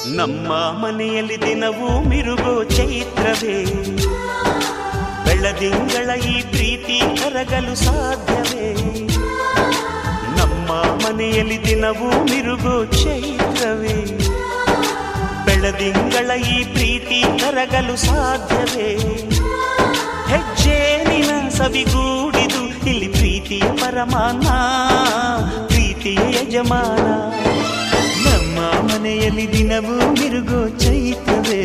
ನಮ್ಮ ಮನೆಯಲ್ಲಿ ದಿನವೂ ಮಿರುಗೋ ಚೈತ್ರವೇ ಬೆಳದಿಂಗಳ ಈ ಪ್ರೀತಿ ಕರಗಲು ಸಾಧ್ಯವೇ ನಮ್ಮ ಮನೆಯಲ್ಲಿ ದಿನವೂ ಮಿರುಗೋ ಚೈತ್ರವೇ ಬೆಳದಿಂಗಳ ಈ ಪ್ರೀತಿ ಕರಗಲು ಸಾಧ್ಯವೇ ಹೆಜ್ಜೇನಿನ ಸವಿಗೂಡಿದು ಇಲ್ಲಿ ಪ್ರೀತಿಯ ಪರಮಾನ ಪ್ರೀತಿಯ ಯಜಮಾನ ನಮ್ಮ ಮನೆಯಲ್ಲಿ ದಿನವೂ ಮಿರುಗೋ ಚೈತ್ರವೇ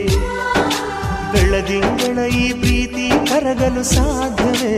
ಬೆಳದಿಂಗಳ ಈ ಪ್ರೀತಿ ಕರಗಲು ಸಾಧ್ಯವೇ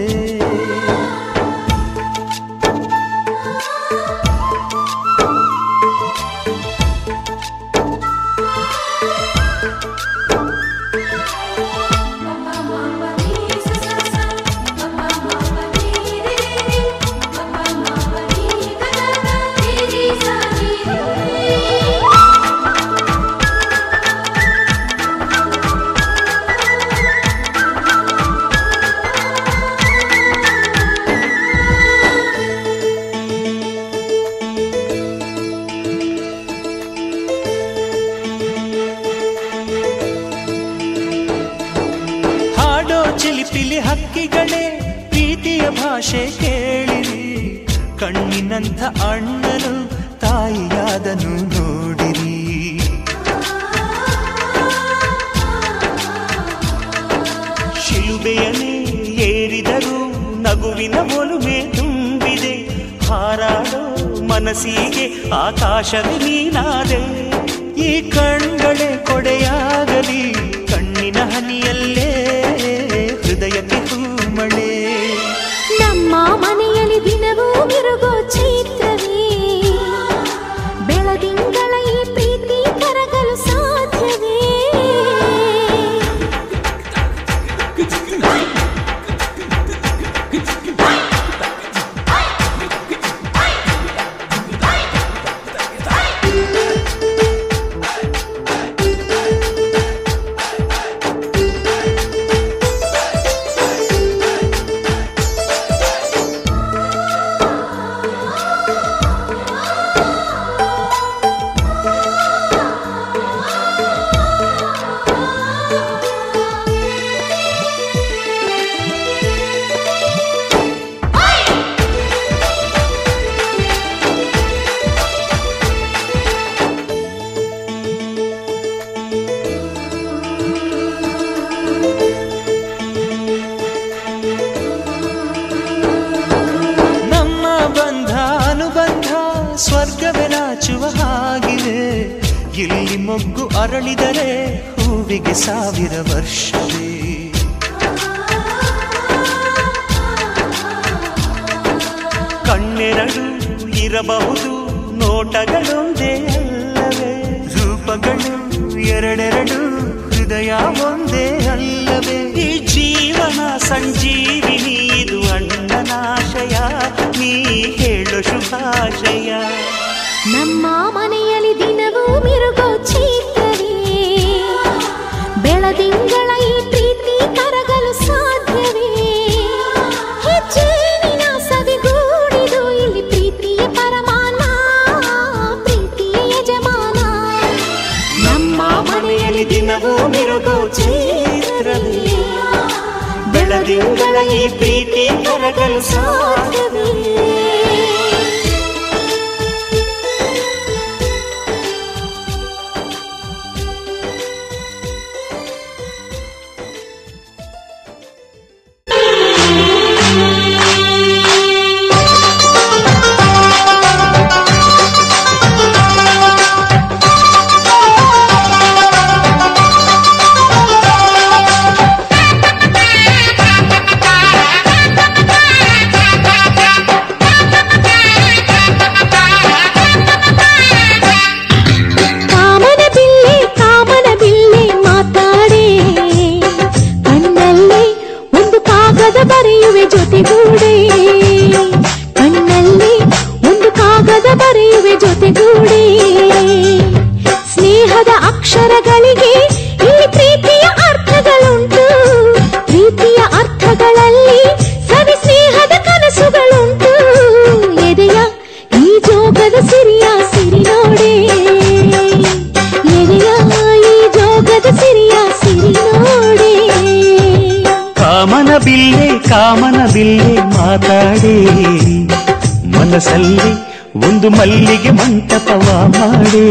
ಹಾಡೋ ಚಿಲಿಪಿಲಿ ಹಕ್ಕಿಗಳೇ ಪ್ರೀತಿಯ ಭಾಷೆ ಕೇಳಿರಿ ಕಣ್ಣಿನಂಥ ಅಣ್ಣನು ತಾಯಿಯಾದನು ನೋಡಿರಿ ಶಿಲುಬೆಯನೇ ಏರಿದರೂ ನಗುವಿನ ಒಲುಮೆ ತುಂಬಿದೆ ಹಾರಾಡೋ ಮನಸ್ಸಿಗೆ ಆಕಾಶವೇ ನೀನಾದೆ ಈ ಕಣ್ಗಳೇ ಕೊಡೆಯಾಗಲಿ ಕಣ್ಣಿನ ಹನಿಯಲ್ಲೇ ಹೃದಯಕ್ಕೆ ಹೂಮಳೆ ನಮ್ಮ ಮನೆಯಲ್ಲಿ ದಿನವೂ ಮಿರುಗೋ ಚೈತ್ರವೇ ಬೆಳದಿಂಗಳ ಈ ಪ್ರೀತಿ ಕರಗಲು ಸಾಧ್ಯವೇ ನಮ್ಮ ಬಂಧ ಅನುಬಂಧ ಸ್ವರ್ಗವೇ ನಾಚುವ ಹಾಗಿವೆ ಇಲ್ಲಿ ಮೊಗ್ಗು ಅರಳಿದರೆ ಹೂವಿಗೆ ಸಾವಿರ ವರ್ಷವೇ ಕಣ್ಣೆರಡು ಇರಬಹುದು ನೋಟಗಳೊಂದೇ ಅಲ್ಲವೇ ರೂಪಗಳು ಎರಡೆರಡು ಹೃದಯ ಒಂದೇ ಅಲ್ಲವೇ ಈ ಜೀವನ ಸಂಜೀವಿನಿ ಇದು ಅಣ್ಣನಾಶಯ ನೀ ಹೇಳು ಶುಭಾಶಯ ನಮ್ಮ ಮನೆಯಲ್ಲಿ ದಿನವೂ ಮಿರುಗೋ ಚೈತ್ರವೇ ಬೆಳದಿಂಗಳ ಈ ಪ್ರೀತಿ ಕರಗಲು ಸಾಧ್ಯವೇ ಹೆಜ್ಜೇನಿನ ಸವಿಗೂಡಿದು ಇಲ್ಲಿ ಪ್ರೀತಿಯ ಪರಮಾನ ಪ್ರೀತಿಯ ಯಜಮಾನ ನಮ್ಮ ಮನೆಯಲ್ಲಿ ದಿನವೂ ಮಿರುಗೋ ಚೈತ್ರವೇ ಬೆಳದಿಂಗಳ ಈ ಪ್ರೀತಿ ಕರಗಲು ಸಾಧ್ಯವೇ ಕಾಮನ ಬಿಲ್ಲೆ ಕಾಮನ ಬಿಲ್ಲೆ ಮಾತಾಡೆ ಕಣ್ಣಲ್ಲಿ ಒಂದು ಕಾಗದ ಬರೆಯುವೆ ಜೊತೆಗೂಡೆ ಕಣ್ಣಲ್ಲಿ ಒಂದು ಕಾಗದ ಬರೆಯುವೆ ಜೊತೆಗೂಡೆ ಸ್ನೇಹದ ಅಕ್ಷರಗಳಿಗೆ ಇಲ್ಲಿ ಪ್ರೀತಿಯ ಅರ್ಥಗಳುಂಟು ಪ್ರೀತಿಯ ಅರ್ಥಗಳಲ್ಲಿ ಸವಿ ಸ್ನೇಹದ ಕನಸುಗಳುಂಟು ಎದೆಯ ಈ ಜೋಗದ ಸಿರಿಯ ಸಿರಿ ನೋಡೆ ಎದೆಯ ಬಿಲ್ಲೆ ಕಾಮನ ಬಿಲ್ಲೆ ಮಾತಾಡೆ ಮನಸ್ಸಲ್ಲಿ ಒಂದು ಮಲ್ಲಿಗೆ ಮಂಟಪವ ಮಾಡೇ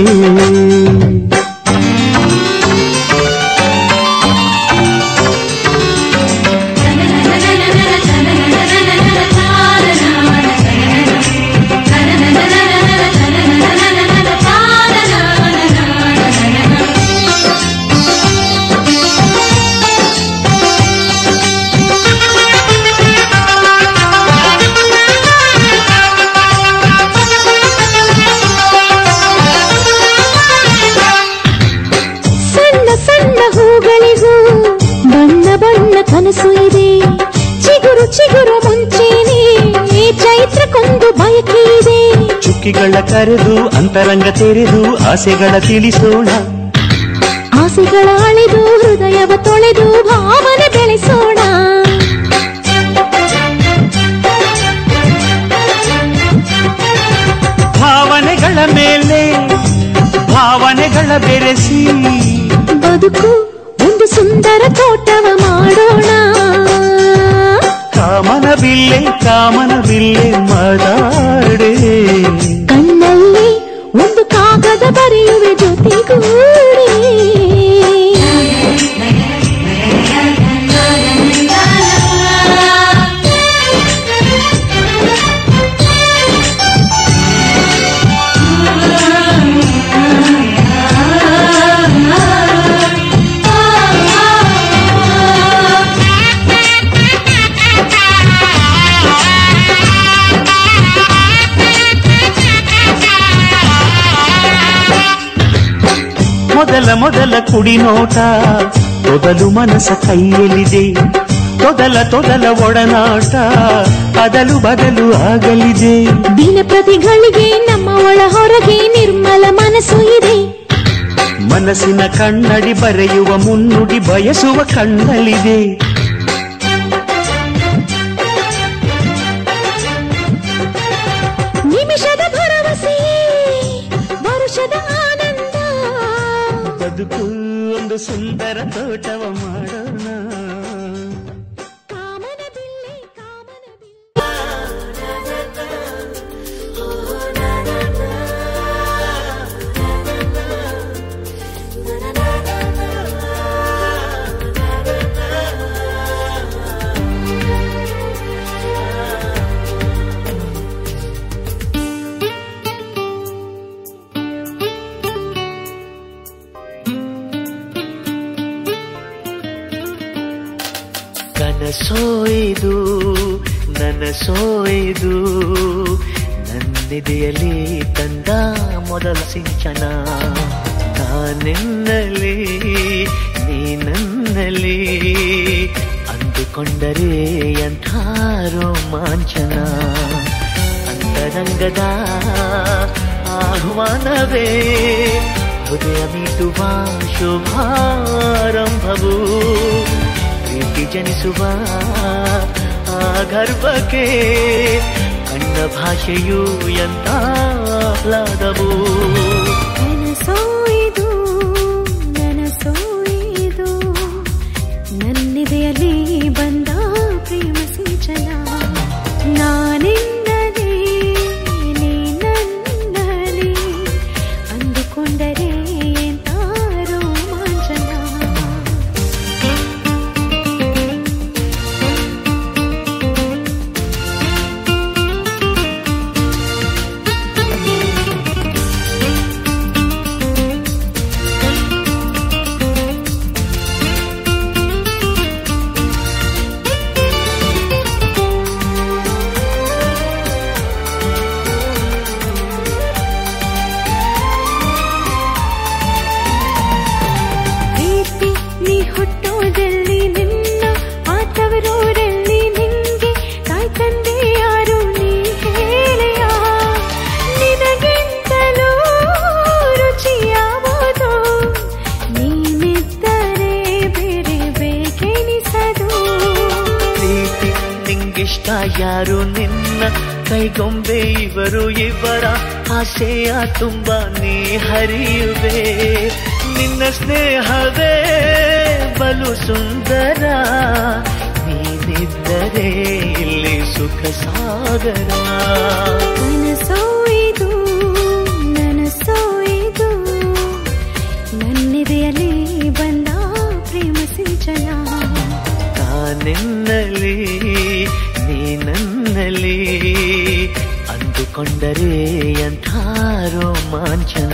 ಸಣ್ಣ ಸಣ್ಣ ಹೂಗಳಿಗೂ ಬಣ್ಣ ಬಣ್ಣ ಕನಸು ಇದೆ ಚಿಗುರು ಚಿಗುರು ಮುಂಚೆನೆ ಚೈತ್ರಕ್ಕೊಂದು ಬಯಕೆ ಇದೆ ಚುಕ್ಕಿಗಳ ಕರೆದು ಅಂತರಂಗ ತೆರೆದು ಆಸೆಗಳ ತಿಳಿಸೋಣ ಆಸೆಗಳ ಅಳೆದು ಹೃದಯವ ತೊಳೆದು ಭಾವನೆ ಬೆಳೆಸೋಣ ಭಾವನೆಗಳ ಮೇಲೆ ಭಾವನೆಗಳ ಬೆರೆಸಿ ಬದುಕು ಒಂದು ಸುಂದರ ತೋಟವ ಮಾಡೋಣ ಕಾಮನ ಬಿಲ್ಲೆ ಕಾಮನ ಬಿಲ್ಲೆ ಮಾತಾಡೆ ಕಣ್ಣಲ್ಲಿ ಒಂದು ಕಾಗದ ಬರೆಯುವೆ ಜೊತೆಗೂಡಿ ಮೊದಲ ಮೊದಲ ಕುಡಿನೋಟ ತೊದಲು ಮನಸ ಕೈಯಲ್ಲಿದೆ ತೊದಲ ತೊದಲ ಒಡನಾಟ ಅದಲು ಬದಲು ಆಗಲಿದೆ ದಿನ ಪ್ರತಿಗಳಿಗೆ ನಮ್ಮ ಒಳ ಹೊರಗೆ ನಿರ್ಮಲ ಮನಸ್ಸು ಇದೆ ಮನಸ್ಸಿನ ಕಣ್ಣಡಿ ಬರೆಯುವ ಮುನ್ನುಡಿ ಬಯಸುವ ಕಣ್ಣಲ್ಲಿದೆ ನಿಮಿಷದ ಭರವಸೆ ವರುಷದ ಆನಂದ ಬದುಕು ಒಂದು ಸುಂದರ ತೋಟವ ಮಾಡೋಣ ಕಾಮನ ಬಿಲ್ಲೆ ಕಾಮನ ಬಿಲ್ಲೆ ಕನಸೋಯ್ದು ನನಸೋಯ್ದು ನನ್ನಿದೆಯಲ್ಲಿ ತಂದ ಮೊದಲ ಸಿಂಚನ ನಾನೆನ್ನಲಿ ನೀ ನನ್ನಲ್ಲಿ ಅಂದುಕೊಂಡರೆ ಎಂಥ ರೋಮಾಂಚನ ಅಂತರಂಗದ ಆಹ್ವಾನವೇ ಹೃದಯ ಮೀಟುವ ಶುಭಾರಂಭವು ಪ್ರೀತಿ ಜನಿಸುವ ಆ ಗರ್ಭಕ್ಕೆ ಕಣ್ಣ ಭಾಷೆಯು ಎಂತ ಆಹ್ಲಾದವು ನನಸೋಯ್ದು ನನಸೋಯ್ದು ನನ್ನಿದೆಯಲ್ಲಿ ಬಂದ ಪ್ರೇಮ ಸಿಂಚನ ನಾನೆನ್ನಲಿ ನೀ ನನ್ನಲ್ಲಿ ಅಂದುಕೊಂಡರೆ ಎಂತ ರೋಮಾಂಚನ ಪ್ರೀತಿ ನೀ ಹುಟ್ಟೋದಲ್ಲಿ ನಿನ್ನ ಆತವರೂರಲ್ಲಿ ನಿಂಗೆ ತಾಯಿ ತಂದೆ ಯಾರು ನೀ ಹೇಳೆಯ ನಿನಗಿಂತಲೂ ರುಚಿಯಾವುದು ನೀನಿದ್ದರೆ ಬೇರೆ ಬೇಕೆನಿಸದು ಪ್ರೀತಿ ನಿಂಗಿಷ್ಟ ಯಾರು ನಿನ್ನ ಕೈಗೊಂಬೆ ಇವರು ಇವರ ಆಸೆಯ ತುಂಬ ನೀ ಹರಿಯುವೆ ನಿನ್ನ ಸ್ನೇಹವೇ ಬಲು ಸುಂದರ ನೀನೇ ನೀನಿದ್ದರೆ ಇಲ್ಲಿ ಸುಖ ಸಾಗರ ಕನಸೋ ಇದು ನನಸೋ ಇದು ನನ್ನೆದೆಯಲ್ಲಿ ಬಂದ ಪ್ರೇಮ ಸಿಂಚನ ನಾನೆನ್ನಲಿ ನೀನನ್ನಲಿ ಅಂದುಕೊಂಡರೆ ಅಂಥ ರೋಮಾಂಚನ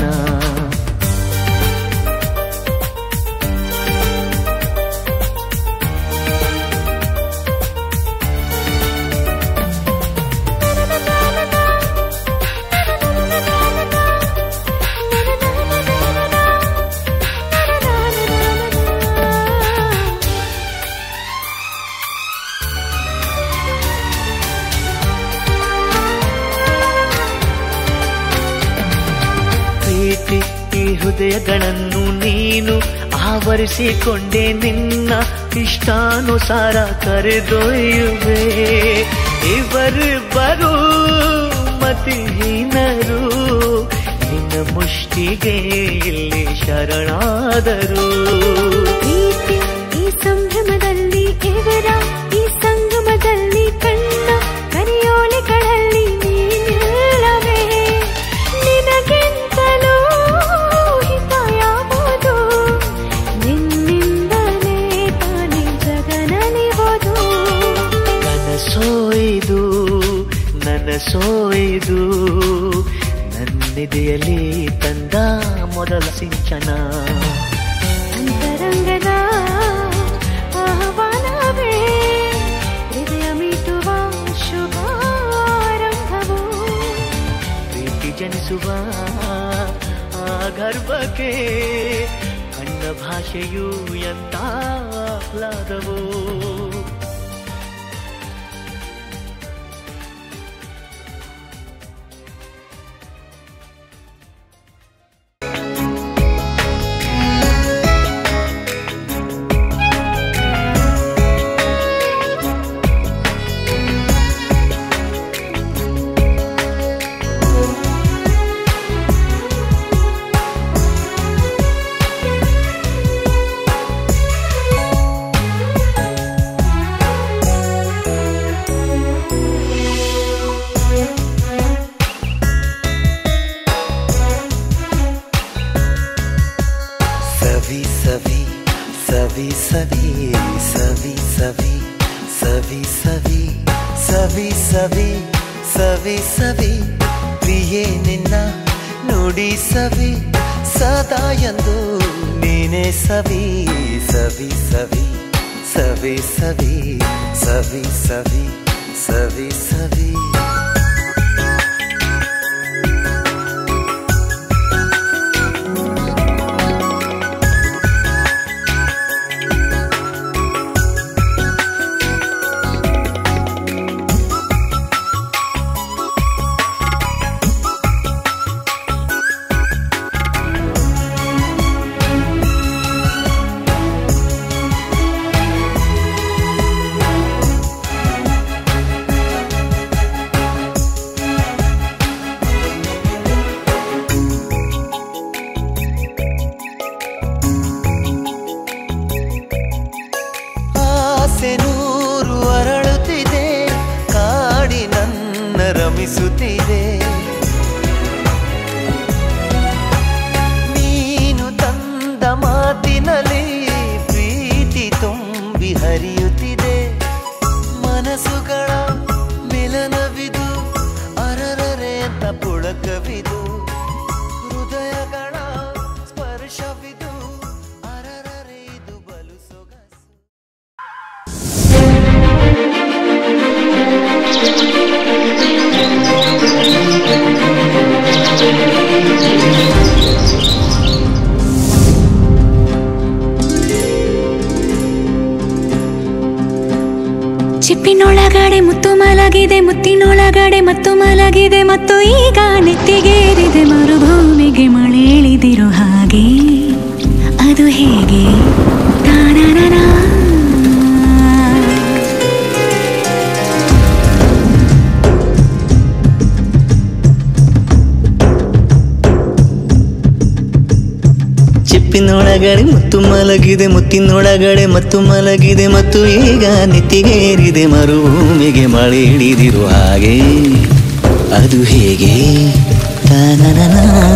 ಪ್ರೀತಿ ಈ ಹೃದಯಗಳನ್ನು ನೀನು ಆವರಿಸಿಕೊಂಡೆ ನಿನ್ನ ಇಷ್ಟಾನುಸಾರ ಕರೆದೊಯ್ಯುವೆ ಇವರಿಬ್ಬರು ಮತಿಹೀನರು ನಿನ್ನ ಮುಷ್ಟಿಗೆ ಇಲ್ಲಿ ಶರಣಾದರು ಪ್ರೀತಿ ಈ ಸಂಭ್ರಮದಲ್ಲಿ ಇವರ ಈ ಸಂಗಮದಲ್ಲಿ ಕಣ್ಣ ಕರಿಯೋಲೆಗಳಲ್ಲಿ ನೀನಿಲ್ಲವೇ ನಿನಗಿಂತಲೂ ಹಿತ ಯಾವುದು ನಿನ್ನಿಂದಲೇ ತಾನೇ ಜಗನಲಿವುದು ನನಸೋಯ್ದು ನನಸೋಯ್ದು ನನ್ನಿದೆಯಲ್ಲಿ ತಂದ ಮೊದಲ ಸಿಂಚನ ಅಂತರಂಗದ ಆಹ್ವಾನವೇ ಹೃದಯ ಮೀಟುವ ಶುಭಾರಂಭವು ಪ್ರೀತಿ ಜನಿಸುವ ಆ ಗರ್ಭಕ್ಕೆ ಕಣ್ಣ ಭಾಷೆಯು ಎಂತ ಆಹ್ಲಾದವೋ ಸವಿ ಸವಿ ಸವಿ ಸವಿ ಸವಿ ಸವಿ ಸವಿ ಸವಿ ಸವಿ ಸವಿ ಸವಿ ಸವಿ ಪ್ರಿಯೇ ನಿನ್ನ ನುಡಿ ಸವಿ ಸದಾ ಎಂದು ನೀನೇ ಸವಿ ಸವಿ ಸವಿ ಸವಿ ಸವಿ ಸವಿ ಸವಿ ಸವಿ ಸವಿ ಆಸೆ ನೂರು ಅರಳುತ್ತಿದೆ ಕಾಡಿ ನನ್ನ ರಮಿಸುತ್ತಿದೆ ನೀನು ತಂದ ಮಾತಿನಲ್ಲಿ ಪ್ರೀತಿ ತುಂಬಿ ಹರಿಯುತ್ತಿದೆ ಮನಸ್ಸುಗಳ ಮಿಲನವಿದು ಅರರರೆ ಅಂತ ಪುಳಕವಿದು ಹೃದಯಗಳ ಸ್ಪರ್ಶವಿದು ಅರರರೆ ಇದು ಬಲು ಸೊಗಸು ಚಿಪ್ಪಿನೊಳಗಡೆ ಮುತ್ತು ಮಲಗಿದೆ ಮುತ್ತಿನೊಳಗಡೆ ಮತ್ತು ಮಲಗಿದೆ ಮತ್ತು ಈಗ ನೆತ್ತಿಗೇರಿದೆ ಮರುಭೂಮಿಗೆ ಮಳೆ ಇಳಿದಿರೋ ಹಾಗೆ ಅದು ಹೇಗೆ ತಾನನನಾ. ಚಿಪ್ಪಿನೊಳಗಡೆ ಮುತ್ತು ಮಲಗಿದೆ ಮುತ್ತಿನೊಳಗಡೆ ಮತ್ತು ಮಲಗಿದೆ ಮತ್ತು ಈಗ ನೆತ್ತಿಗೇರಿದೆ ಮರುಭೂಮಿಗೆ ಮಳೆ ಹಿಡಿದಿರು ಹಾಗೆ ಅದು ಹೇಗೆ ತಾನನನ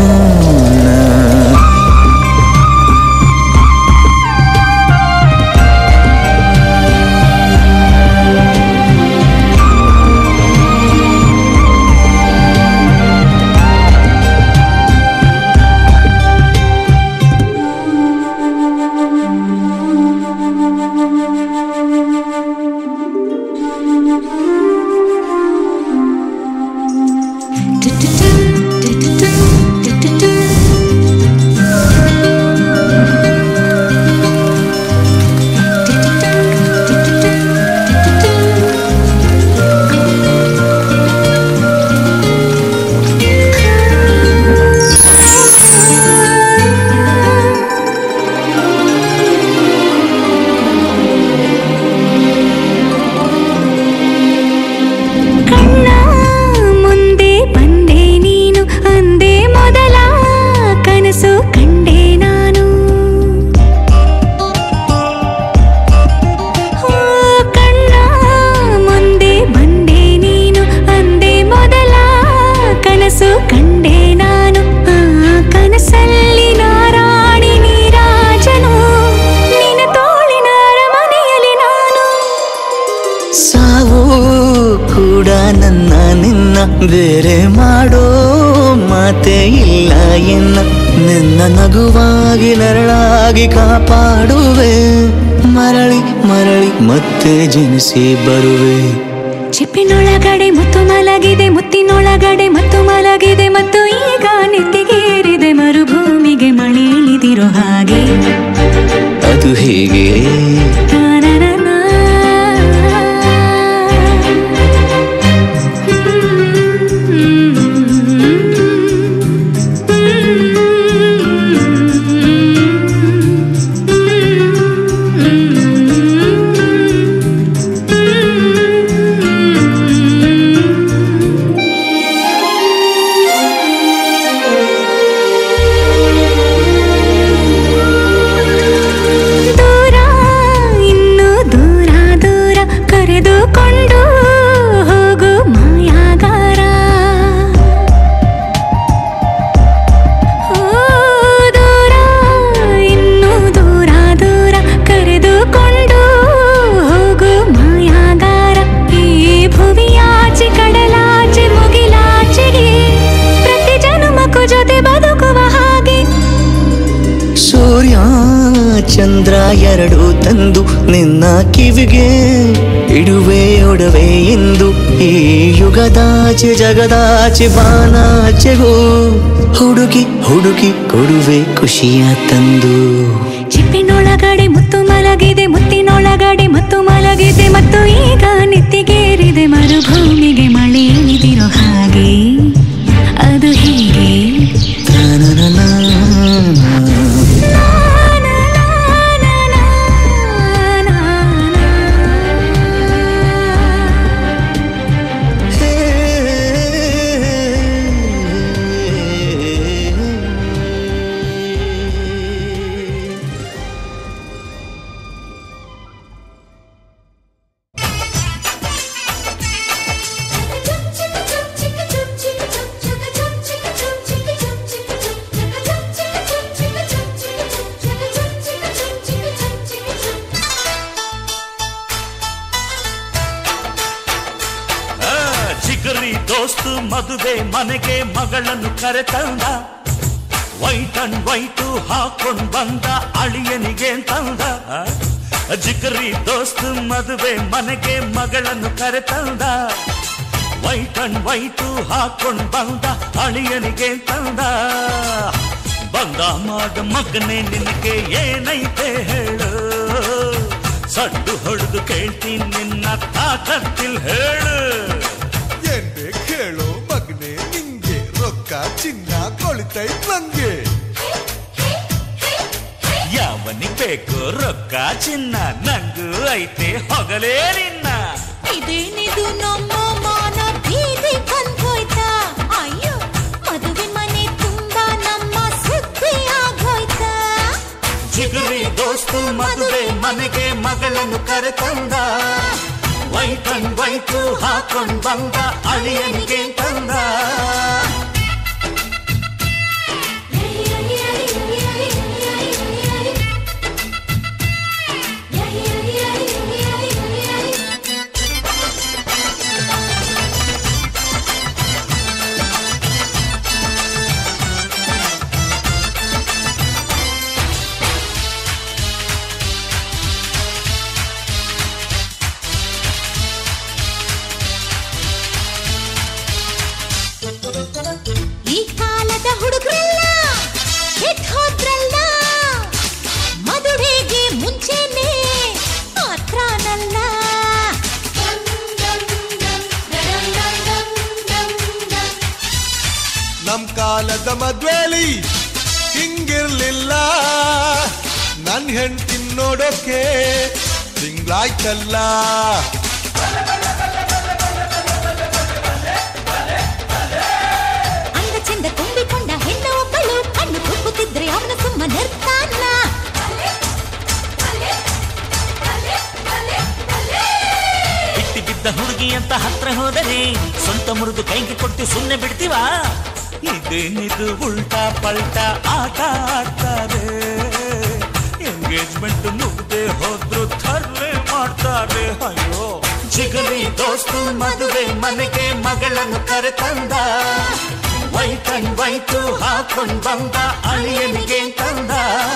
ಕಣ್ಣ ಮುಂದೆ ಬಂದೆ ನೀನು ಅಂದೆ ಮೊದಲ ಕನಸು ಕಂಡೆ ನಾನು ಓ, ಕಣ್ಣ ಮುಂದೆ ಬಂದೆ ನೀನು ಅಂದೆ ಮೊದಲ ಕನಸು ಕಂಡೆ ನಾನು ಆ ಕನಸಲ್ಲಿ ನಾರಾಣಿ ನೀರಾಜನು ನಿನ್ನ ತೋಳಿನ ಅರಮನೆಯಲ್ಲಿ ನಾನು ಸಾವು ಕೂಡ ನನ್ನ ನಿನ್ನ ಬೇರೆ ಮಾಡೋ ಮಾತೆ ಇಲ್ಲ ಎನ್ನ ನಿನ್ನ ನಗುವಾಗಿ ನರಳಾಗಿ ಕಾಪಾಡುವೆ ಮರಳಿ ಮರಳಿ ಮತ್ತೆ ಜನಿಸಿ ಬರುವೆ ಚಿಪ್ಪಿನೊಳಗಡೆ ಮುತ್ತು ಮಲಗಿದೆ ಮುತ್ತಿನೊಳಗಡೆ ಮತ್ತು ಮಲಗಿದೆ ಮತ್ತು ಈಗ ನೆತ್ತಿಗೇರಿದೆ ಮರುಭೂಮಿಗೆ ಮಳೆ ಇಳಿದಿರೋ ಹಾಗೆ ಅದು ಹೇಗೆ ತಾನನನ. ದೂರ ಇನ್ನು ದೂರ ದೂರ ಕರೆದುಕೊಂಡು ಹೋಗು ಮಾಯಾಗಾರ ಓ, ದೂರ ಇನ್ನು ದೂರ ದೂರ ಕರೆದುಕೊಂಡು ಹೋಗು ಮಾಯಾಗಾರ ಈ ಭುವಿಯಾಚೆ ಕಡಲಾಚೆ ಮುಗಿಲಾಚೆಗೆ ಪ್ರತಿ ಜನುಮಕ್ಕೂ ಜೊತೆ ಬದುಕುವ ಹಾಗೆ ಸೂರ್ಯ ಚಂದ್ರ ಎರಡು ತಂದು ನಿನ್ನ ಕಿವಿಗೆ ಇಡುವೆ ಒಡವೆ ಎಂದು ಈ ಯುಗದಾಚೆ ಜಗದಾಚೆ ಬಾನಾಚೆಗೂ ಹುಡುಕಿ ಹುಡುಕಿ ಕೊಡುವೆ ಖುಷಿಯ ತಂದು ಚಿಪ್ಪಿನೊಳಗಡೆ ಮುತ್ತು ಮಲಗಿದೆ ಮುತ್ತಿನೊಳಗಡೆ ಮತ್ತು ಮಲಗಿದೆ ಮತ್ತು ಈಗ ನೆತ್ತಿಗೇರಿದೆ ಮರುಭೂಮಿಗೆ ಮಳೆ ಇಳಿದಿರೋ ಹಾಗೆ ಅದು ಹೀಗೆ ತಾನನನ. ಆ, ಜಿಗರಿ ದೋಸ್ತು ಮದುವೆ ಮನೆಗೆ ಮಗಳನ್ನು ಕರೆತಂದ ವೈಟ್ ಅಂಡ್ ವೈಟು ಹಾಕೊಂಡ್ ಬಂದ ಅಳಿಯನಿಗೆ ತಂದ ಆ, ಜಿಗರಿ ದೋಸ್ತು ಮದುವೆ ಮನೆಗೆ ಮಗಳನ್ನು ಕರೆತಂದ ವೈಟ್ ಅಂಡ್ ವೈಟು ಹಾಕೊಂಡ್ ಬಂದ ಅಳಿಯನಿಗೆ ತಂದ ಬಂದ ಮಾಡ ಮಗನೇ ನಿನಗೆ ಏನೈತೆ ಹೇಳು ಸಡ್ಡು ಹೊಡೆದು ಕೇಳ್ತೀನಿ ನಿನ್ನ ತಾಕತ್ತಿಲ್ ಹೇಳು ಎಂದೆ ಕೇಳೋ ಮಗನೆ ನಿಂಗೆ ರೊಕ್ಕ ಚಿನ್ನ ಕೊಳಿತೈತ್ ನಂಗೆ ಯಾವನಿಗ್ ಬೇಕು ರೊಕ್ಕ ಚಿನ್ನ ನಂಗೂ ಐತೆ ಹೊಗಲೇ ನಿನ್ನ ಇದೇನಿದು ನಮ್ಮ ಮಾನ ಬೀದಿ ಬಂದೋಯ್ತಾ ಅಯ್ಯೋ ಮದುವೆ ಮನೆ ತುಂಬಾ ನಮ್ಮ ಸುದ್ದಿ ಆಗೋಯ್ತಾ ಜಿಗುರಿ ದೋಸ್ತು ಮದುವೆ ಮನೆಗೆ ಮಗಳನ್ನು ಕರೆತಂದ ವೈಟ್ ಅಂಡ್ ವೈಟು ಹಾಕೊಂಡ್ ಬಂದ ಅಳಿಯನಿಗೆ ತಂದ ಈ ಕಾಲದ ಹುಡುಗರೆಲ್ಲ ಕೆಟ್ಟ ಹೋದ್ರಲ್ಲ ಮದುವೆಗೆ ಮುಂಚೆನೆ ಮಾತ್ರನಲ್ಲ ನಮ್ ಕಾಲದ ಮದ್ವೇಲಿ ಹಿಂಗಿರ್ಲಿಲ್ಲ ನನ್ ಹೆಂಡ್ತಿ ನೋಡೋಕೆ ತಿಂಗ್ಳಾಯ್ತಲ್ಲ ಅಂದ ಚಂದ ತುಂಬಿಕೊಂಡ ಹೆಣ್ಣು ಒಬ್ಬಳು ಕಣ್ಣು ತುಪ್ಪುತ್ತಿದ್ರೆ ಅವನ ಸುಮ್ಮನಿರ್ತಾನ ಬಿಟ್ಟಿ ಬಿದ್ದ ಹುಡುಗಿ ಅಂತ ಹತ್ರ ಹೋದರೆ ಸ್ವಂತ ಮುರಿದು ಕೈಗೆ ಕೊಟ್ಟು ಸುಮ್ಮನೆ ಬಿಡ್ತೀವಾ ಇದೇನಿದು ಉಲ್ಟಾ ಪಲ್ಟಾ ಆಟ ಆಡ್ತಾರೆ ಎಂಗೇಜ್ಮೆಂಟ್ ಮುಗ್ದೆ ಹೋದ್ರು ಥರ್ಲೆ ಮಾಡ್ತಾರೆ ಅಯ್ಯೋ ಜಿಗಲಿ ದೋಸ್ತು ಮದುವೆ ಮನೆಗೆ ಮಗಳನ್ನು ಕರೆತಂದ ವೈಟ್ ಅಂಡ್ ವೈಟು ಹಾಕೊಂಡ್ ಬಂದ ಅಳಿಯನಿಗೆ ತಂದ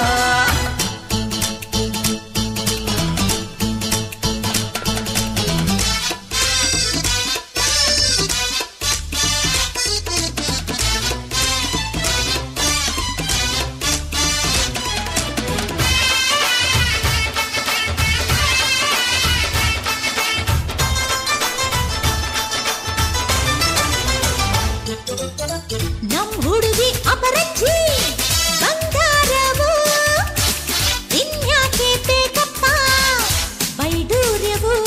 ನಮ್ ಹುಡುಗಿ ಅಪರಂಜಿ ಬಂಗಾರವು ಇನ್ಯಾಕೆ ಬೇಕಪ್ಪ ಬೈಡೂರ್ಯವು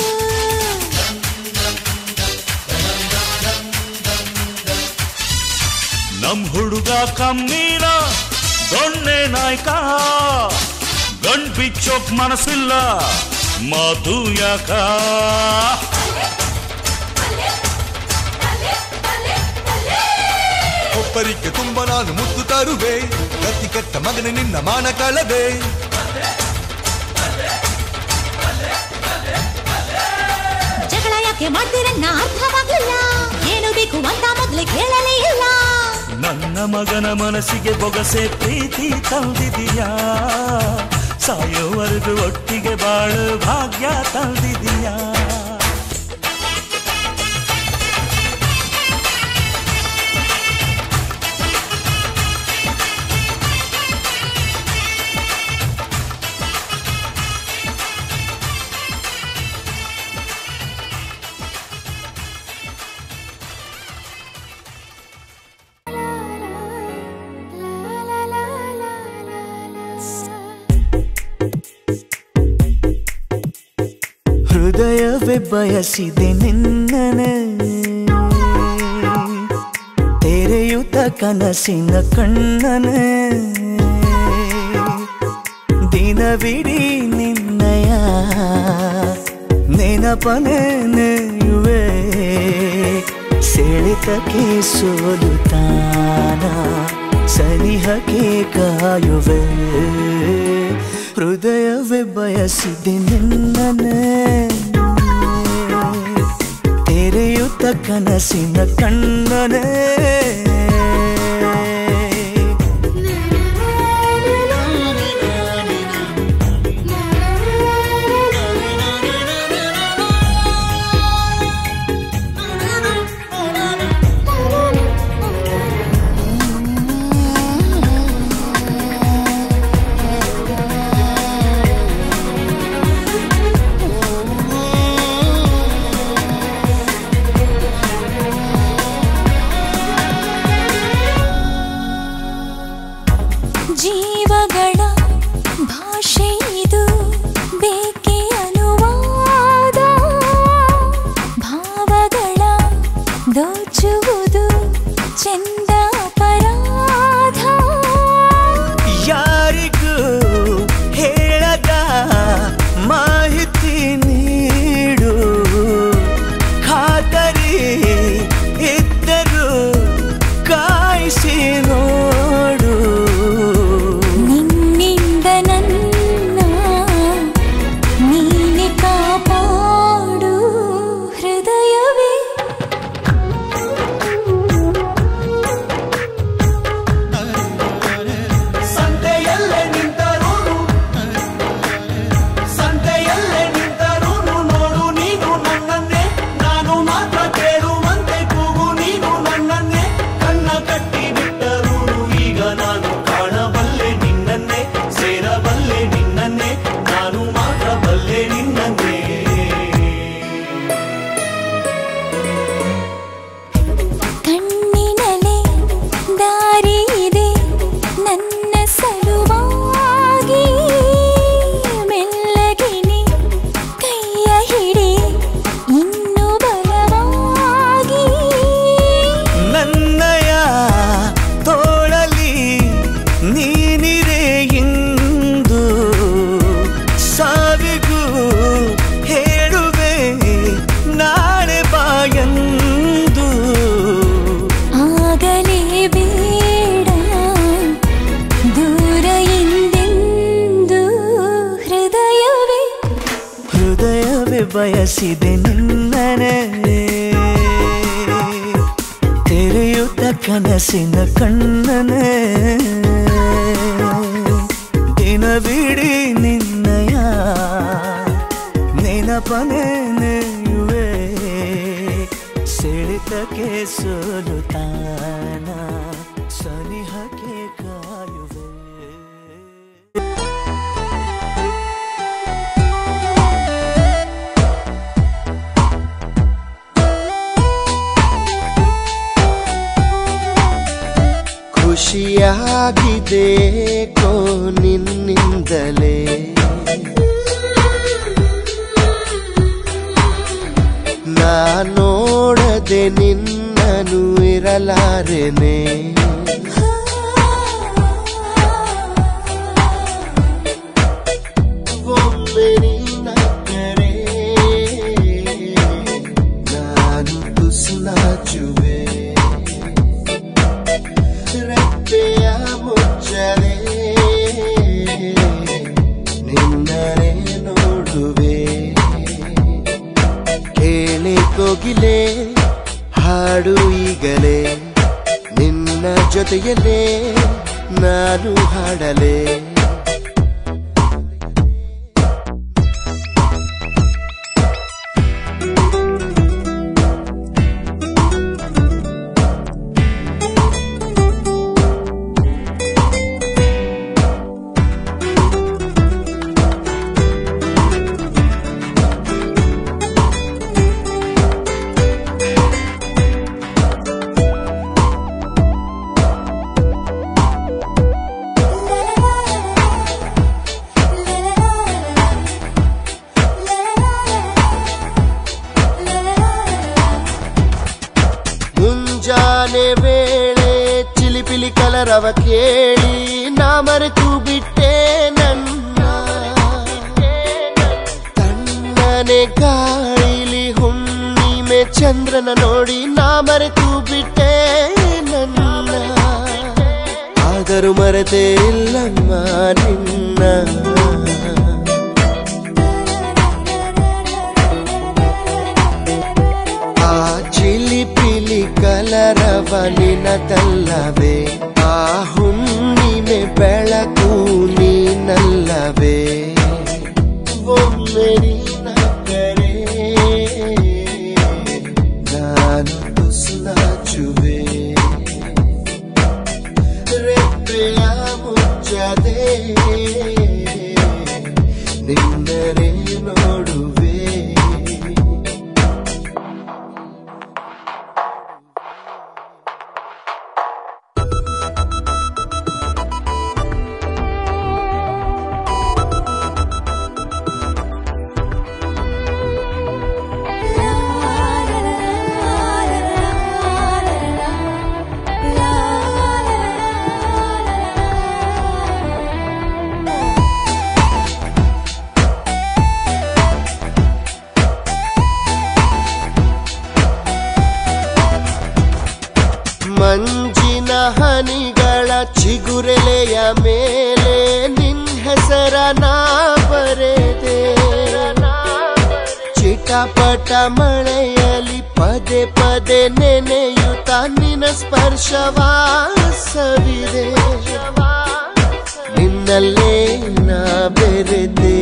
ನಮ್ ಹುಡುಗ ಕಮ್ಮೀರ ದೊಣ್ಣೆ ನಾಯ್ಕ ಗಂಡ್ ಬಿಚ್ಚೋಕ್ ಮನಸ್ಸಿಲ್ಲ ಮಾತು ಯಾಕ ಒಬ್ಬರಿಗೆ ತುಂಬ ನಾನು ಮುತ್ತು ತರುವೆ ಗತಿ ಕೆಟ್ಟ ಮಗನ ನಿನ್ನ ಮಾನ ಕಳವೆ ಜಗಳ ಯಾಕೆ ಮಾಡ್ತೀರನ್ನ ಅರ್ಥವಾಗ್ಲಿಲ್ಲ ಏನು ಬೇಕು ಅಂತ ಮೊದ್ಲೇ ಕೇಳಲೇ ಇಲ್ಲ ನನ್ನ ಮಗನ ಮನಸ್ಸಿಗೆ ಬೊಗಸೆ ಪ್ರೀತಿ ತಂದಿದೀಯಾ ಸಾಯೋವರೆಗೂ ಒಟ್ಟಿಗೆ ಬಾಳು ಭಾಗ್ಯ ತಂದಿದೀಯಾ ಹೃದಯವೇ ಬಯಸಿದೆ ನಿನ್ನನೆ ತೆರೆಯುತ್ತ ಕನಸಿನ ಕಣ್ಣನೆ ದಿನವಿಡೀ ನಿನ್ನಯ ನೆನಪನೆ ನೆಯುವೆ ಸೆಳೆತಕ್ಕೆ ಸೋಲುತ್ತಾನ ಸನಿಹಕ್ಕೆ ಕಾಯುವೆ ಹೃದಯವೇ ಬಯಸಿದೆ ನಿನ್ನನೆ ತೆರೆಯುತ್ತ ಕನಸಿನ ಕಣ್ಣನೆ ಬಯಸಿದೆ ನಿನ್ನನೆ ತೆರೆಯುತ್ತ ಕನಸಿನ ಕಣ್ಣನೆ ದಿನವಿಡೀ ನಿನ್ನಯ ನೆನಪನೆ ನೆಯುವೆ ಸೆಳೆತಕ್ಕೆ ಸೋಲುತ್ತಾನ ಸನಿಹಕ್ಕೆ ಕಾಯುವೆ ಖುಷಿಯಾಗಿದೆ ಕೋ ನಿನ್ನಿಂದಲೇ ನಾ ನೋಡದೆ ನಿನ್ನನು ಇರಲಾರೆನೆ ಒಮ್ಮೆ ನಿನ್ನಕ್ಕರೆ ನಾನು ತುಸು ನಾಚುವೆ ರೆಪ್ಪೆಯ ಮುಚ್ಚದೆ ನಿನ್ನರೆ ನೋಡುವೆ ಕೇಳಿ ಕೋಗಿಲೆ ಹಾಡು ಈಗಲೇ ನಿನ್ನ ಜೊತೆಯಲ್ಲೇ ನಾನು ಹಾಡಲೇ ಮುಂಜಾನೆ ವೇಳೆ ಚಿಲಿಪಿಲಿ ಕಲರವ ಕೇಳಿ ನಾ ಮರೆತು ಬಿಟ್ಟೆ ನನ್ನ ತಣ್ಣನೆ ಗಾಳಿಲಿ ಹುಣ್ಣಿಮೆ ಚಂದ್ರನ ನೋಡಿ ನಾ ಮರೆತು ಬಿಟ್ಟೆ ನನ್ನ ಆದರೂ ಮರೆತೇ ಇಲ್ಲಮ್ಮ ನಿನ್ನ ಆ ಚಿಲಿಪಿಲಿ ಕಲರವ ನಿನದಲ್ಲವೇ ಆ ಹುಣ್ಣಿಮೆ ಬೆಳಕು ನೀನಲ್ಲವೇ ಒಮ್ಮೆ ನಿನ್ನ ಕರೆ ನಾನು ತುಸು ನಾಚುವೆ ರೆಪ್ಪೆಯ ಮುಚ್ಚದೆ ನಿನ್ನರೆ ನೋಡುವೆ ಮಂಜಿನ ಹನಿಗಳ ಚಿಗುರೆಲೆಯ ಮೇಲೆ ನಿನ್ ಹೆಸರ ನಾ ಬರೆದೆ ಚಿಟಪಟ ಮಳೆಯಲಿ ಪದೇ ಪದೇ ನೆನೆಯುತ್ತ ನಿನ್ನ ಸ್ಪರ್ಶವಾಸವಿದೆ ನಿನ್ನಲ್ಲೇ ನಾ ಬೆರೆದೆ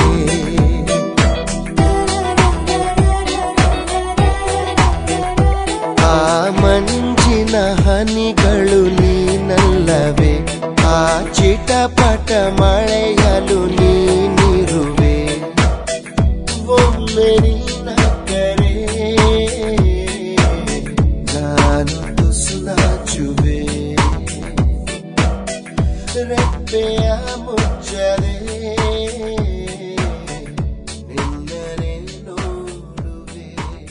ಆ ಮಂಜಿನ ಹನಿಗಳು ನೀನಲ್ಲವೇ ಆ ಚಿಟಪಟ ಮಳೆಯಲು ನೀನಿರುವೆ ಒಮ್ಮೆ ನಿನ್ನ ಕರೆ ನಾನು ತುಸು ನಾಚುವೆ ರೆಪ್ಪೆಯ ಮುಚ್ಚದೆ ನಿನ್ನರೆ ನೋಡುವೆ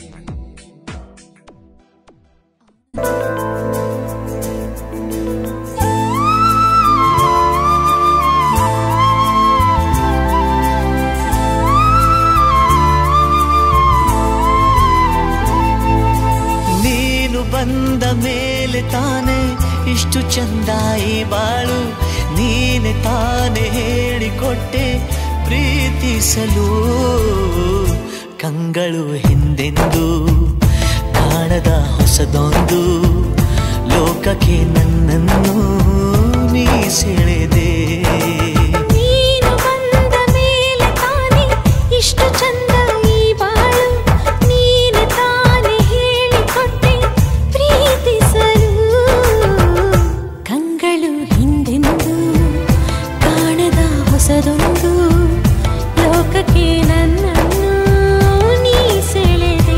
ನೀನು ಬಂದ ಮೇಲೆ ತಾನೆ ಇಷ್ಟು ಚಂದ ಈ ಬಾಳು ನೀನೆ ತಾನೆ ಹೇಳಿಕೊಟ್ಟೆ ಪ್ರೀತಿಸಲು ಕಂಗಳು ಹಿಂದೆಂದು ಕಾಣದ ಹೊಸದೊಂದು ಲೋಕಕ್ಕೆ ನನ್ನನ್ನು ನೀ ಸೆಳೆದೆ ನೀನು ಬಂದ ಮೇಲೆ ತಾನೆ ಇಷ್ಟು ಚಂದ ಈ ಬಾಳು ನೀನು ತಾನೆ ಹೇಳಿಕೊಟ್ಟೆ ಪ್ರೀತಿಸಲು ಕಂಗಳು ಹಿಂದೆಂದು ಕಾಣದ ಹೊಸದೊಂದು ಲೋಕಕ್ಕೆ ನನ್ನನ್ನು ನೀ ಸೆಳೆದೆ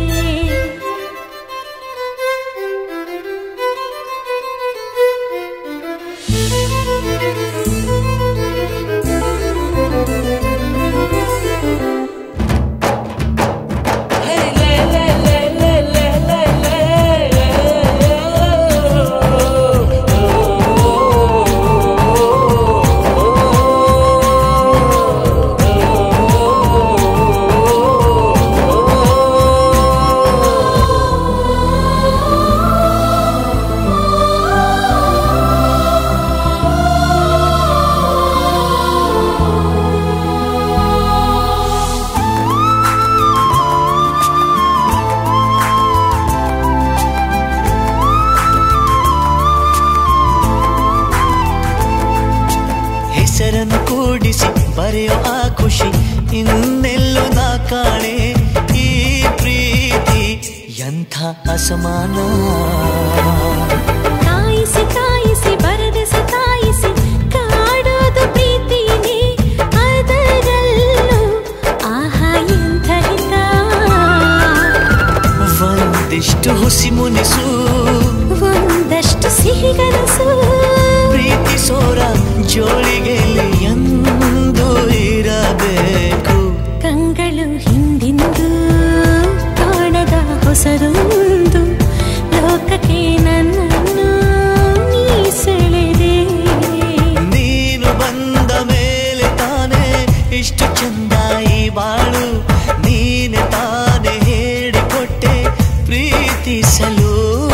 ಹೆಸರನ್ನು ಕೂಡಿಸಿ ಬರೆಯೋ ಆ ಖುಷಿ ಇನ್ನೆಲ್ಲೋ ನಾ ಕಾಣೆ ಈ ಪ್ರೀತಿ ಎಂಥ ಅಸಮಾನ ಕಾಯಿಸಿ ಕಾಯಿಸಿ ಬರದೆ ಸತಾಯಿಸಿ ಕಾಡೋದು ಪ್ರೀತಿನೇ ಅದರಲ್ಲೂ ಆಹಾ ಎಂಥ ಹಿತ ಒಂದಿಷ್ಟು ಹುಸಿ ಮುನಿಸು ಒಂದಷ್ಟು ಸಿಹಿಗನಸು ಪ್ರೀತಿಸೋರ ಜೋಳಿಗೆ ಎಂದು ಇರಬೇಕು ಕಂಗಳು ಹಿಂದಿಂದು ಕಾಣದ ಹೊಸದೊಂದು ಲೋಕಕ್ಕೆ ನನ್ನನ್ನು ನೀ ಸೆಳೆದೆ ನೀನು ಬಂದ ಮೇಲೆ ತಾನೇ ಇಷ್ಟು ಚಂದ ಈ ಬಾಳು ನೀನೆ ತಾನೇ ಹೇಳಿಕೊಟ್ಟೆ ಪ್ರೀತಿಸಲು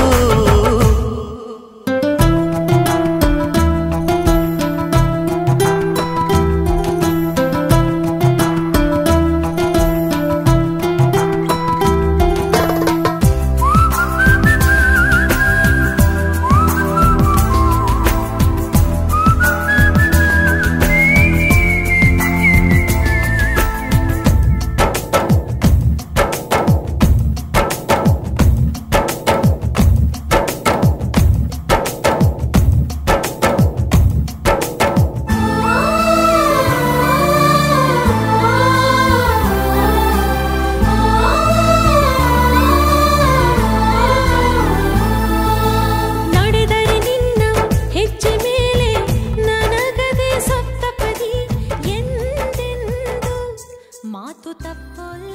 ನಡೆದರೆ ನಿನ್ನ ಹೆಜ್ಜೆ ಮೇಲೆ ನನಗದೆ ಸಪ್ತಪದಿ ಎಂದೆಂದು ಮಾತು ತಪ್ಪಲ್ಲ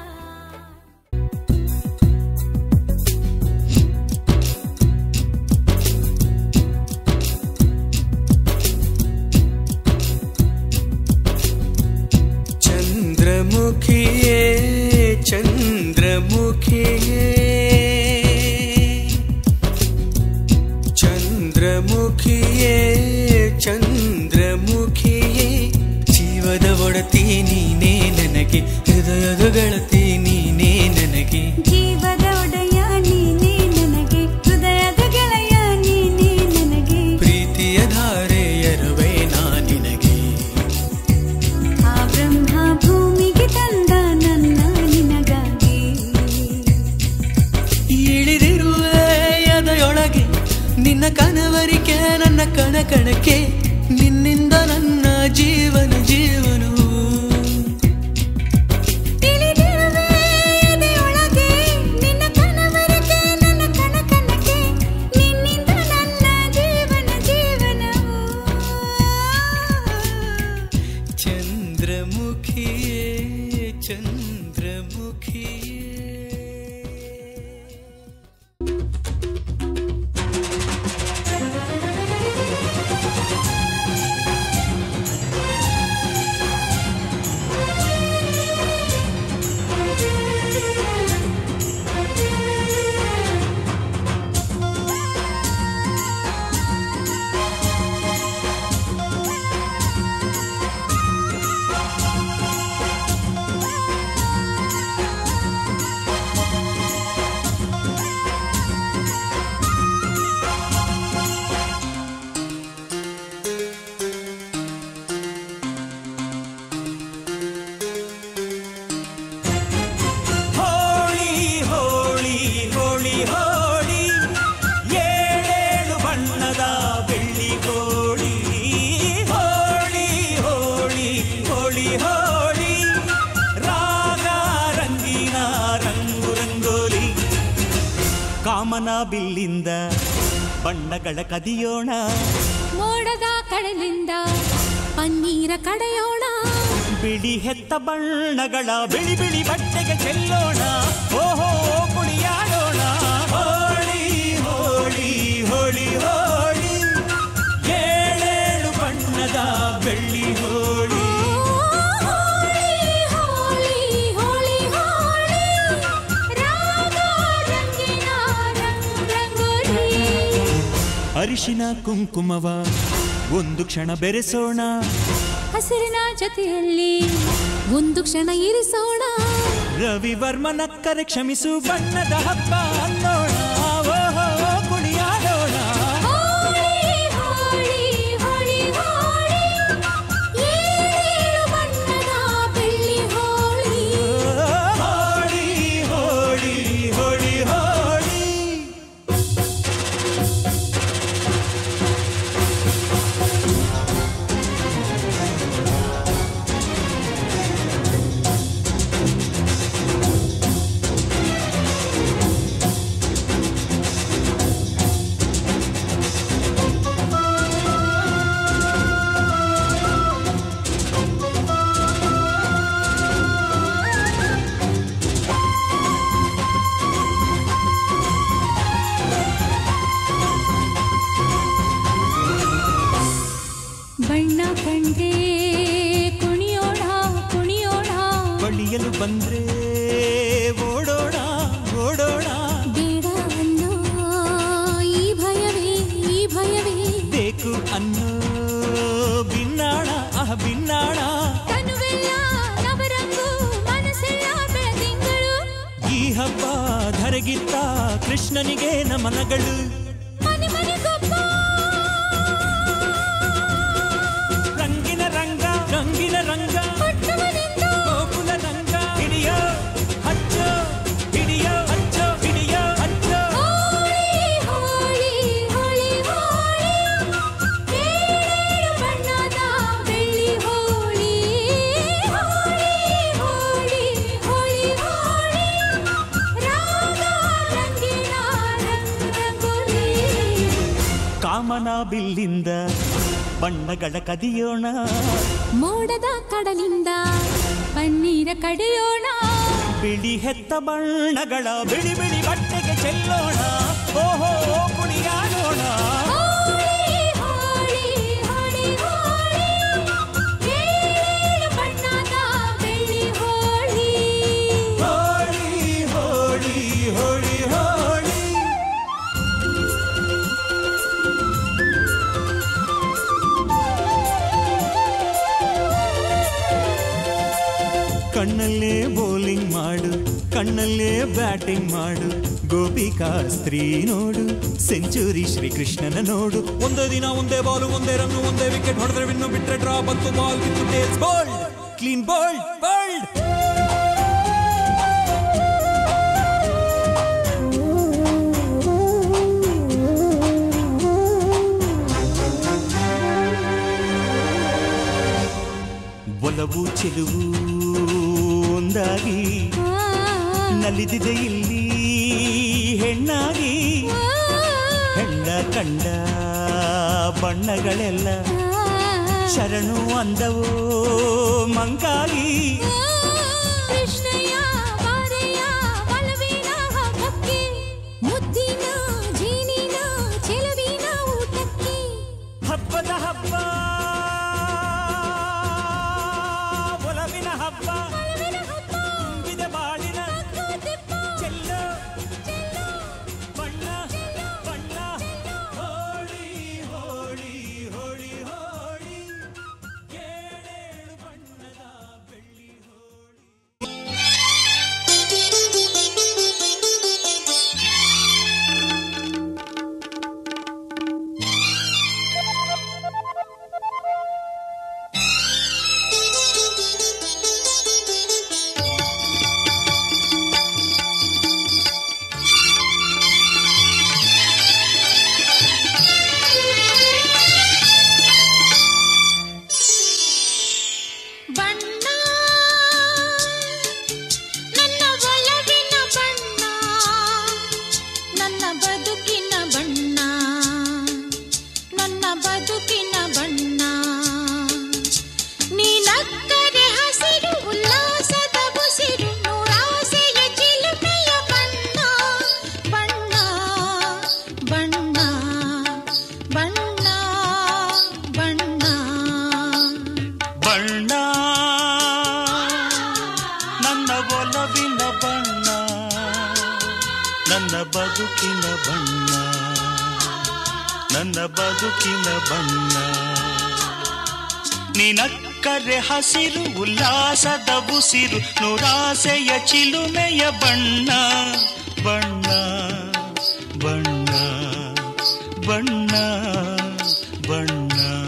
ಚಂದ್ರಮುಖಿಯೇ ಚಂದ್ರಮುಖಿಯೇ ಚಂದ್ರಮುಖಿಯೇ ಚಂದ್ರಮುಖಿಯೇ ಜೀವದ ಒಡತಿ ನೀನೇ ನನಗೆ ಹೃದಯದ ಗೆಳತಿ ನೀನೇ ನನಗೆ ಜೀವದ ಒಡೆಯ ನೀನೇ ನನಗೆ ಹೃದಯದ ಗೆಳೆಯ ನೀನೇ ನನಗೆ ಪ್ರೀತಿಯ ಧಾರೆ ಎರವೇ ನಾ ನಿನಗೆ ಆ ಬ್ರಹ್ಮ ಭೂಮಿಗೆ ತಂದ ನನ್ನ ನಿನಗಾಗಿ ಇಳಿದಿರುವೆ ಎದೆಯೊಳಗೆ ನಿನ್ನ ಕನವರಿಕೆ ನನ್ನ ಕಣ ಕಣಕ್ಕೆ ನಿನ್ನಿಂದ ನನ್ನ ಜೀವನ ಜೀವನವು ತಿಳಿದಿರುವೆ ಎದೆಯೊಳಗೆ ನಿನ್ನ ಕನವರಿಕೆ ನನ್ನ ಕಣ ಕಣಕ್ಕೆ ನಿನ್ನಿಂದ ನನ್ನ ಜೀವನ ಜೀವನವು ಚಂದ್ರಮುಖಿಯೇ ಚಂದ್ರಮುಖಿಯೇ ಕಾಮನ ಬಿಲ್ಲಿಂದ ಬಣ್ಣಗಳ ಕದಿಯೋಣ ಮೋಡದ ಕಡಲಿಂದ ಪನ್ನೀರ ಕಡೆಯೋಣ ಬಿಳಿ ಹೆತ್ತ ಬಣ್ಣಗಳ ಬಿಳಿ ಬಿಳಿ ಬಟ್ಟೆಗೆ ಚೆಲ್ಲೋಣ ಓಹೋ ಕುಣಿಯಾಡೋಣ ಹೋಳಿ ಹೋಳಿ ಹೋಳಿ ಹೋಳಿ ಏಳೇಳು ಬಣ್ಣದ ಬೆಳ್ಳಿ ಹೋಳಿ ಹೋಳಿ ಹೋಳಿ ಹೋಳಿ ಹೋಳಿ ರಾಗ ರಂಗಿನ ರಂಗ್ ರಂಗೋಲಿ ಅರಿಶಿನ ಕುಂಕುಮವ ಒಂದು ಕ್ಷಣ ಬೆರೆಸೋಣ ಹಸಿರಿನ ಜೊತೆಯಲ್ಲಿ ಒಂದು ಕ್ಷಣ ಇರಿಸೋಣ ರವಿವರ್ಮನಕ್ಕರೆ ಕ್ಷಮಿಸು ಬಣ್ಣದ ಹಬ್ಬ ಅನ್ನೋಣ ಓಹೋ ಕುಣಿಯಾಡೋಣ ಹೋಳಿ ಹೋಳಿ ಹೋಳಿ ಹೋಳಿ ಏಳೇಳು ಬಣ್ಣದ ಬೆಳ್ಳಿ ಹೋಳಿ ಹೋಳಿ ಹೋಳಿ ಹೋಳಿ ಹೋಳಿ ಬಣ್ಣ ಕಂಡ್ರೆ ಕುಣಿಯೋಣ ಕುಣಿಯೋಣ ಬಳಿಯಲು ಬಂದ್ರೆ ಓಡೋಣ ಓಡೋಣ ಬೇಡ ಅನ್ನೋ ಈ ಭಯವೇ ಈ ಭಯವೇ ಬೇಕು ಅನ್ನೋ ಬಿನ್ನಾಣ ಅಹ ಬಿನ್ನಾಣ ತನುವೆಲ್ಲ ನವರಂಗು ಮನಸ್ಸೆಲ್ಲ ಬೆಳದಿಂಗಳು ಈ ಹಬ್ಬ ಧರೆಗಿತ್ತ ಕೃಷ್ಣನಿಗೆ ನಮನಗಳು ಮನೆ ಮನೆಗೊಬ್ಬ ರಂಗಿನ ರಂಗ ರಂಗಿನ ರಂಗ ಹುಟ್ಟುವನಿಂದ ಗೋಕುಲ ರಂಗ ಹಿಡಿಯೋ ಹಚ್ಚೋ ಹಿಡಿಯೋ ಹಚ್ಚೋ ಹಿಡಿಯೋ ಹಚ್ಚೋ ಹೋಳಿ ಹೋಳಿ ಹೋಳಿ ಹೋಳಿ ಏಳೇಳು ಬಣ್ಣದ ಬೆಳ್ಳಿ ಹೋಳಿ ಹೋಳಿ ಹೋಳಿ ಹೋಳಿ ಹೋಳಿ ರಾಗ ರಂಗಿನ ರಂಗ್ ರಂಗೋಲಿ ಕಾಮನ ಬಿಲ್ಲಿಂದ ಬಣ್ಣಗಳ ಕದಿಯೋಣ ಮೋಡದ ಕಡಲಿಂದ ಪನ್ನೀರ ಕಡೆಯೋಣ ಬಿಳಿ ಹೆತ್ತ ಬಣ್ಣಗಳ ಬಿಳಿ ಬಿಳಿ ಬಟ್ಟೆಗೆ ಚೆಲ್ಲೋಣ ಓಹೋ ಕುಣಿಯಾಡೋಣ ಹೋಳಿ ಹೋಳಿ ಹೋಳಿ ಹೋಳಿ ಏಳೇಳು ಬಣ್ಣದ ಬೆಳ್ಳಿ ಹೋಳಿ ಹೋಳಿ ಹೋಳಿ ಹೋಳಿ ಹೋಳಿ ಕಣ್ಣಲ್ಲೇ ಬೌಲಿಂಗ್ ಮಾಡು ಕಣ್ಣಲ್ಲೇ ಬ್ಯಾಟಿಂಗ್ ಮಾಡು ಗೋಪಿಕಾ ಸ್ತ್ರೀ ನೋಡು ಸೆಂಚುರಿ ಶ್ರೀಕೃಷ್ಣನ ನೋಡು ಒಂದೇ ದಿನ ಒಂದೇ ಬಾಲು ಒಂದೇ ರನ್ನು ಒಂದೇ ವಿಕೆಟ್ ಹೊಡೆದ್ರೆ ವಿನ್ನು ಬಿಟ್ರೆ ಡ್ರಾ ಬಂತು ಬಾಲ್ ಬಿತ್ತು tails bowled clean bowled bowled ಒಲವು ಚೆಲುವು ಒಂದಾಗಿ ನಲಿದಿದೆ ಇಲ್ಲಿ ಹೆಣ್ಣಾಗಿ ಹೆಣ್ಣ ಕಂಡ ಬಣ್ಣಗಳೆಲ್ಲ ಶರಣು ಅಂದವೋ ಮಂಕಾಗಿ ಕೃಷ್ಣಯ್ಯ ಬಾರಯ್ಯ ಒಲವಿನ ಹಬ್ಬಕ್ಕೆ ಮುದ್ದಿನ ಜೀನಿನ ಚೆಲುವಿನ ಊಟಕ್ಕೆ ಹಬ್ಬದ ಹಬ್ಬ ಒಲವಿನ ಹಬ್ಬ ತುಂಬಿದ ಬಾಳಿನ ಚೆಲ್ಲೋ ಬಣ್ಣ ಬಣ್ಣ ಹೋಳಿ ಹೋಳಿ ಹೋಳಿ ಹೋಳಿ ಏಳೇಳು ಬಣ್ಣದ ಬೆಳ್ಳಿ ಹೋಳಿ ಬಣ್ಣ ನನ್ನ ಒಲವಿನ ಬಣ್ಣ ನನ್ನ ಬಣ್ಣ ನನ್ನ ಒಲವಿನ ಬಣ್ಣ ನನ್ನ ಬದುಕಿನ ಬಣ್ಣ ನನ್ನ ಬದುಕಿನ ಬಣ್ಣ ನಿನಕ್ಕರೆ ಹಸಿರು ಉಲ್ಲಾಸದ ಉಸಿರು ನೂರಾಸೆಯ ಚಿಲುಮೆಯ ಬಣ್ಣ ಬಣ್ಣ ಬಣ್ಣ ಬಣ್ಣ ಬಣ್ಣ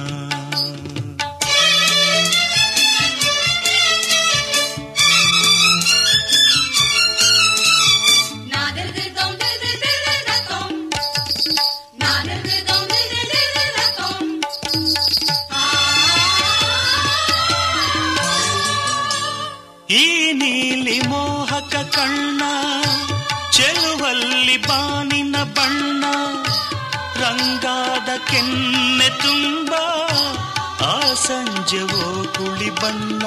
ಈ ನೀಲಿ ಮೋಹಕ ಕಣ್ಣ ಚೆಲುವಲ್ಲಿ ಬಾನಿನ ಬಣ್ಣ ರಂಗಾದ ಕೆನ್ನೆ ತುಂಬ ಆ ಸಂಜೆವೋ ಕುಳಿ ಬಣ್ಣ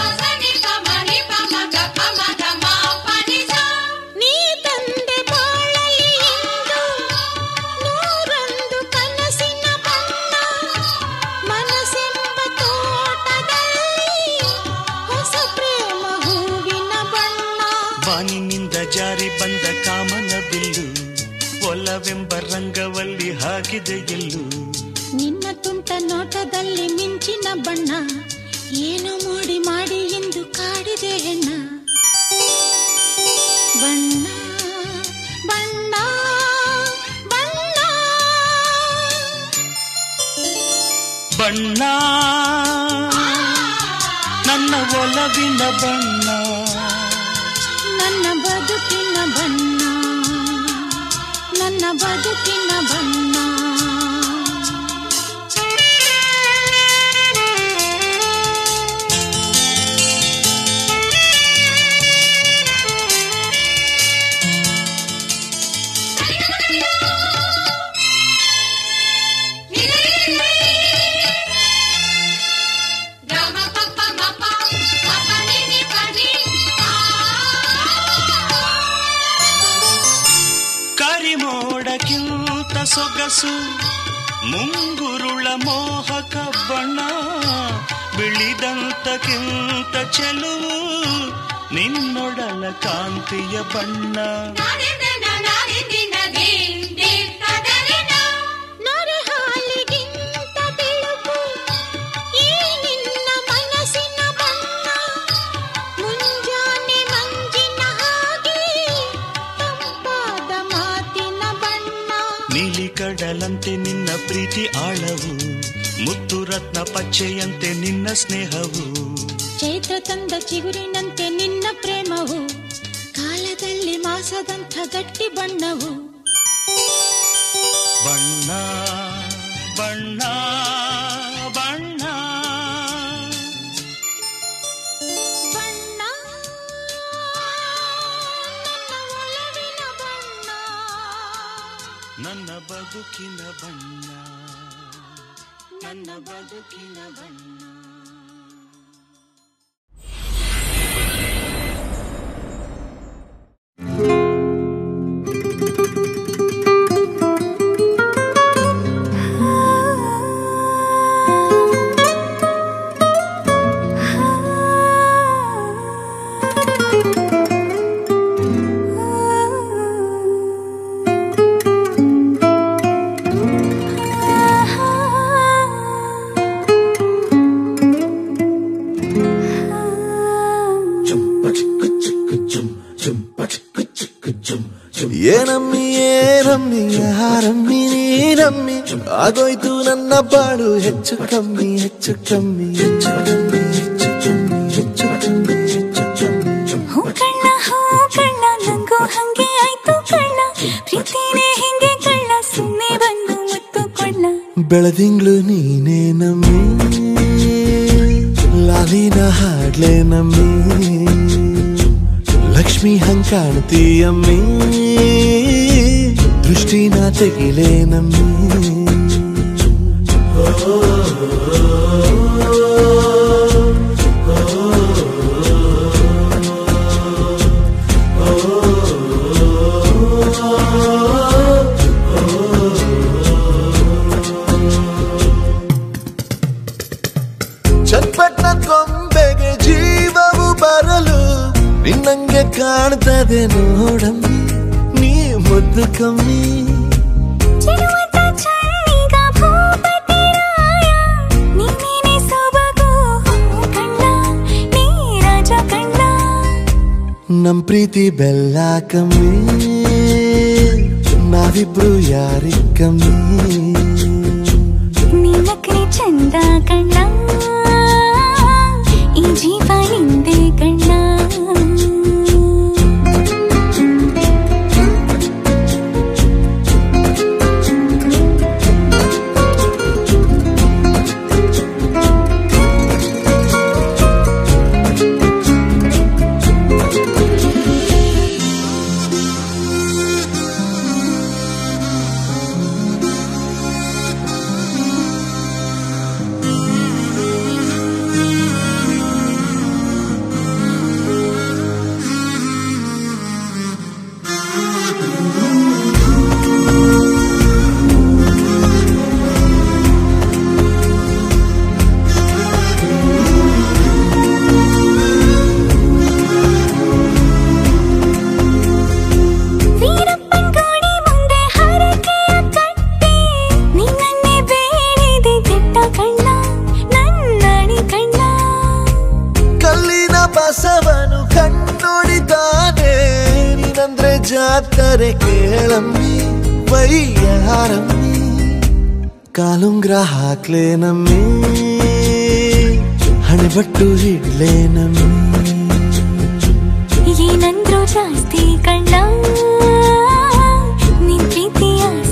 ನೀ ತಂದೆ ಬಾಳಲಿ ಇಂದು ನೂರೊಂದು ಕನಸಿನ ಬಣ್ಣ ಮನಸ್ಸೆಂಬ ತೋಟದಲ್ಲಿ ಹೊಸ ಪ್ರೇಮ ಹೂವಿನ ಬಣ್ಣ ಬಾನಿನಿಂದ ಜಾರಿ ಬಂದ ಕಾಮನ ಬಿಲ್ಲು ಒಲವೆಂಬ ರಂಗವಲ್ಲಿ ಹಾಕಿದೆ ಎಲ್ಲೂ ನಿನ್ನ ತುಂಟ ನೋಟದಲ್ಲಿ ಮಿಂಚಿನ ಬಣ್ಣ ಏನು ಮೋಡಿ ಮಾಡಿ ಎಂದು ಕಾಡಿದೆ ಹೆಣ್ಣ ಬಣ್ಣ ಬಣ್ಣ ಬಣ್ಣ ಬಣ್ಣ ನನ್ನ ಒಲವಿನ ಬಣ್ಣ ನನ್ನ ಬದುಕಿನ ಬಣ್ಣ ನನ್ನ ಬದುಕಿನ ಬಣ್ಣ ಕರಿಮೋಡಕ್ಕಿಂತ ಸೊಗಸು ಮುಂಗುರುಳ ಮೋಹಕ ಬಣ್ಣ ಬಿಳಿದಂತಕ್ಕಿಂತ ಚೆಲುವು ನಿನ್ನೊಡಲ ಕಾಂತಿಯ ಬಣ್ಣ ನೊರೆ ಹಾಲಿಗಿಂತ ಬೆಳಕು ಈ ನಿನ್ನ ಮನಸ್ಸಿನ ಬಣ್ಣ ಮುಂಜಾನೆ ಮಂಜಿನ ಹಾಗೆ ತಂಪಾದ ಮಾತಿನ ಬಣ್ಣ ನೀಲಿ ಕಡಲಂತೆ ನಿನ್ನ ಪ್ರೀತಿ ಆಳವು ಮುತ್ತು ರತ್ನ ಪಚ್ಚೆಯಂತೆ ನಿನ್ನ ಸ್ನೇಹವು ಚೈತ್ರ ತಂದ ಚಿಗುರಿನಂತೆ ನಿನ್ನ ಪ್ರೇಮವು ಕಾಲದಲ್ಲಿ ಮಾಸದಂಥ ಗಟ್ಟಿ ಬಣ್ಣವು ಬಣ್ಣ ಬಣ್ಣ ಬಣ್ಣ ಬಣ್ಣ ನನ್ನ ಒಲವಿನ ಬಣ್ಣ ನನ್ನ ಬದುಕಿನ ಬಣ್ಣ ನನ್ನ ಬದುಕಿನ ಬಣ್ಣ ಏನಮ್ಮಿ ಏನಮ್ಮಿ ಯಾರಮ್ಮಿ ನೀನಮ್ಮಿ ಆಗೋಯ್ತು ನನ್ನ ಬಾಳು ಹೆಚ್ಚು ಕಮ್ಮಿ ಹೆಚ್ಚು ಕಮ್ಮಿ ಹೆಚ್ಚು ಕಮ್ಮಿ ಹೆಚ್ಚು ಕಮ್ಮಿ ಹೆಚ್ಚು ಕಮ್ಮಿ ಹೆಚ್ಚು ಕಮ್ಮಿ ಹೂ ಕಣ್ಣ ಹೂ ಕಣ್ಣ ನಂಗೂ ಹಂಗೆ ಆಯ್ತು ಕಣ್ಣ ಪ್ರೀತಿನೇ ಹಿಂಗೆ ಕಳ್ಳ ಸುಮ್ಮನೆ ಬಂದು ಮುತ್ತು ಕೊಳ್ಳ ಬೆಳದಿಂಗ್ಳು ನೀನೇ ನಮ್ಮಿ ಲಾಲಿನ ಹಾಡ್ಲೆ ನಮ್ಮಿ ಲಕ್ಷ್ಮಿ ಹಂಗ್ ಕಾಣ್ತೀಯಮ್ಮಿ ದೃಷ್ಟಿನ ತೆಗಿಲೆ ನಮ್ಮಿ ಚಟ್ಪಟ್ನ ಗೊಂಬೆ ನಂಗೆ ಕಾಣ್ತದೆ ನೋಡಮ್ಮಿ ನೀ ಮುದ್ದು ಕಮ್ಮಿ ಚಿರುವತ ಚನ್ನೀಗ ಭೂಪತಿ ರಾಯ ನೀನೇನೆ ಸೊಬಗು ಕಣ್ಣ ನೀ ರಾಜ ಕಣ್ಣ ನಮ್ ಪ್ರೀತಿ ಬೆಲ್ಲ ಕಮ್ಮಿ ನಾವಿಬ್ರು ಯಾರಿ ಕಮ್ಮಿ ನೀಲಕ್ರೆ ಚಂದ ಕಣ್ಣ ಈ ಜೀವ ನಿಂದೆ ಕಣ್ಣ ವೀರಪ್ಪನ್ ಗೋಡಿ ಮುಂದೆ ಹರಕೆಯ ಕಟ್ಟಿ ನಿನ್ನನ್ನೇ ಬೇಡಿದೆ ಕೆಟ್ಟ ಕಣ್ಣ ನನ್ನಣಿ ಕಣ್ಣ ಕಲ್ಲಿನ ಬಸವನು ಕಣ್ಣೊಡಿದಾನೆ ನೀನಂದ್ರೆ ಜಾತರೆ ಕೇಳಮ್ಮಿ ವೈಯಾರಮ್ಮಿ ಕಾಲುಂಗ್ರ ಹಾಕ್ಲೆ ನಮ್ಮಿ ಹಣೆಬಟ್ಟು ಹಿಡ್ಲೆ ನಮ್ಮಿ ಏನಂದ್ರು ಜಾಸ್ತಿ ಕಣ್ಣ ನಿನ್ ಪ್ರೀತಿಯ